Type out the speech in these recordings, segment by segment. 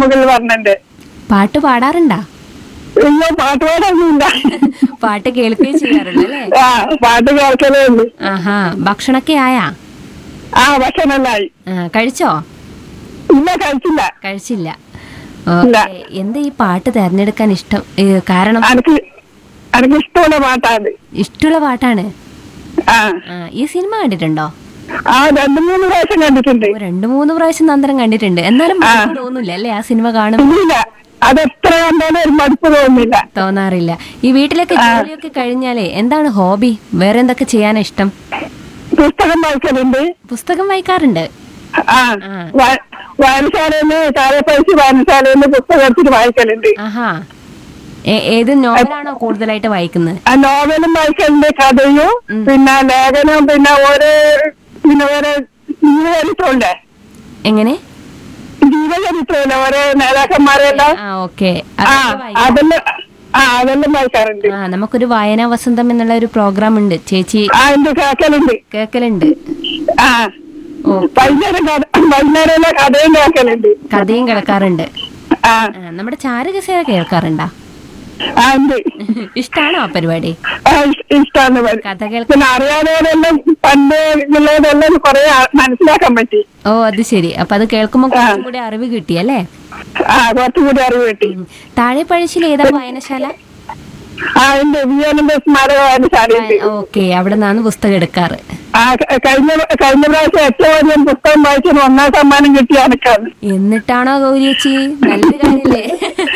കാർമുകിൽ വർണ്ണന്റെ പാട്ട് പാടാറുണ്ടാ അയ്യോ പാട്ട് പാടൊന്നുമില്ല പാട്ട് കേൾക്കുകയും ചെയ്യാറുണ്ട് അല്ലേ ആ പാട്ട് കേൾക്കലേ ഉള്ളൂ ആഹാ ഭക്ഷണമൊക്കെ ആയാ ആ ഭക്ഷണമെല്ലായി ആ, കഴിച്ചോ ഇല്ല കഴിച്ചില്ല കഴിച്ചില്ല ഇല്ല. ഓക്കേ. എന്താ ഈ പാട്ട് തെരഞ്ഞെടുക്കാൻ ഇഷ്ടം ഏ, കാരണം എനിക്ക് എനിക്ക് ഇഷ്ടമുള്ള പാട്ടാണ് ഇഷ്ടമുള്ള പാട്ടാണ് ആ ആ, ഈ സിനിമ കണ്ടിട്ടുണ്ടോ ആ രണ്ടു മൂന്ന് പ്രാവശ്യം കണ്ടിട്ടുണ്ട് ഓ, രണ്ടു മൂന്ന് പ്രാവശ്യം നന്ദനം കണ്ടിട്ടുണ്ട് എന്നാലും മടുപ്പ് തോന്നില്ല അല്ലേ ആ സിനിമ കാണും ഇല്ല അത് എത്ര കണ്ടാലും ഒരു മടുപ്പ് തോന്നുന്നില്ല തോന്നാറില്ല ഈ വീട്ടിലൊക്കെ ജോലിയൊക്കെ കഴിഞ്ഞാലേ എന്താണ് ഹോബി വേറെ എന്തൊക്കെ ചെയ്യാനാ ഇഷ്ടം പുസ്തകം വായിക്കലുണ്ട് പുസ്തകം വായിക്കാറുണ്ട് ആ ആ. വ- വായനശാലയിന്ന് താഴെ പൈസ വായനശാലയിന്ന് പുസ്തകം എടുത്തിട്ട് വായിക്കലുണ്ട് ആഹാ ഏ- ഏത് നോവലാണോ കൂടുതലായിട്ട് വായിക്കുന്നത് ആ നോവലും വായിക്കലുണ്ട് കഥയും പിന്നെ ലേഖനവും പിന്നെ ഓരോ പിന്നെ ഓരോ ജീവചരിത്രമുണ്ട് എങ്ങനെ ജീവചരിത്രമില്ല ഓരോ നേതാക്കന്മാരെല്ലാം ആ ഓക്കെ ആ അതെല്ലാം ആ അതെല്ലാം വായിക്കാറുണ്ട് ആ നമുക്കൊരു വായനാ വസന്തം എന്നുള്ള ഒരു പ്രോഗ്രാം ഉണ്ട് ചേച്ചി ആ എന്ത് കേക്കലുണ്ട് കേൾക്കലുണ്ട് ആ ഓ വൈകുന്നേരം കഥ വൈകുന്നേരം കഥയും കേക്കലുണ്ട് കഥയും കേൾക്കാറുണ്ട് ആ ആ, നമ്മുടെ ചാരുകസേന കേൾക്കാറുണ്ടാ ആ ഉണ്ട് ഇഷ്ടാണോ ആ പരിപാടി ആ, ഇഷ്- ഇഷ്ടാണ് വരി. കഥ കേൾക്കാൻ പിന്നെ അറിയാതെല്ലാം പണ്ട് ഉള്ളതെല്ലാം കുറെ മനസ്സിലാക്കാൻ പറ്റി ഓ അത് ശരി അപ്പൊ അത് കേൾക്കുമ്പോ കുറച്ചും കൂടി അറിവ് കിട്ടി അല്ലേ ആ കുറച്ചുകൂടി അറിവ് കിട്ടി ഉം. താഴെ പഴശ്ശിയിൽ ഏതാ വായനശാല ആ ഉണ്ട് വിജയാനന്ദ സ്മാരക വായനശാലയുണ്ട് ഓക്കെ അവിടെ നിന്നാണ് പുസ്തകം എടുക്കാറ് ആ ക- കഴിഞ്ഞ കഴിഞ്ഞ പ്രാവശ്യം ഏറ്റവും വലിയ പുസ്തകം വായിച്ചത് ഒന്നാം സമ്മാനം കിട്ടിയ അനക്കാണ് എന്നിട്ടാണോ ഗൗരിയേച്ചി നല്ലൊരു കാര്യല്ലേ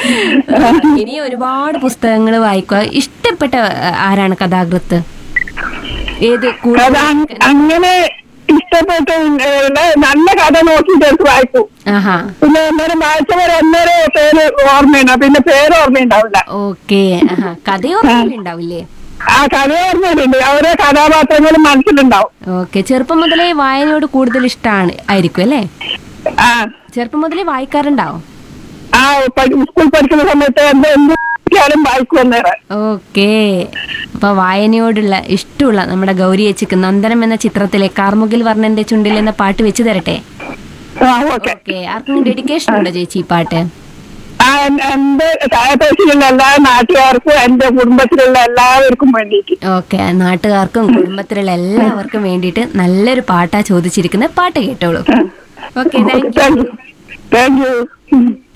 ഇനി ഒരുപാട് പുസ്തകങ്ങൾ വായിക്കുക ഇഷ്ടപ്പെട്ട ആ, ആരാണ് കഥാകൃത്ത് ഏത് അത് കൂടുതൽ അങ്- അങ്ങനെ ഇഷ്ടപ്പെട്ട് ഏ, നല്ല കഥ നോക്കിയിട്ട് എടുത്ത് വായിക്കും ആഹാ പിന്നെ അന്നേരം വായിച്ചവർ അന്നേരം പേര് ഓർമ്മയുണ്ട് പിന്നെ പേര് ഓർമ്മയുണ്ടാവില്ല ഓക്കെ ആഹാ കഥയോർമ്മയിലുണ്ടാവില്ലേ ആ കഥ ഓർമ്മയുണ്ട് ഓരോ കഥാപാത്രങ്ങളും മനസ്സിലുണ്ടാവും ഓക്കെ ചെറുപ്പം മുതലേ വായനയോട് കൂടുതൽ ഇഷ്ടമാണ് ആയിരിക്കും അല്ലേ ആ ചെറുപ്പം മുതലേ വായിക്കാറുണ്ടാവും ആ പഠി- സ്കൂൾ പഠിക്കുന്ന സമയത്ത് എന്ത് എന്ത് കിട്ടിയാലും വായിക്കും അന്നേരം ഓക്കെ അപ്പൊ വായനയോടുള്ള ഇഷ്ടമുള്ള നമ്മുടെ ഗൗരി ചേച്ചിക്ക് നന്ദനം എന്ന ചിത്രത്തിലെ കാർമുകിൽ വർണ്ണന്റെ ചുണ്ടിൽ എന്ന പാട്ട് വെച്ച് തരട്ടെ ആ ഓക്കെ ഓക്കെ ആർക്കും ഡെഡിക്കേഷൻ ഉണ്ടോ ചേച്ചി ഈ പാട്ട് ആ എൻ- എന്റെ താഴത്തേശിലുള്ള എല്ലാ നാട്ടുകാർക്കും എന്റെ കുടുംബത്തിലുള്ള എല്ലാവർക്കും വേണ്ടിയിട്ട് ഓക്കെ നാട്ടുകാർക്കും കുടുംബത്തിലുള്ള എല്ലാവർക്കും വേണ്ടിയിട്ട് നല്ലൊരു പാട്ടാ ചോദിച്ചിരിക്കുന്നത് പാട്ട് കേട്ടോളൂ okay thank you thank you thank U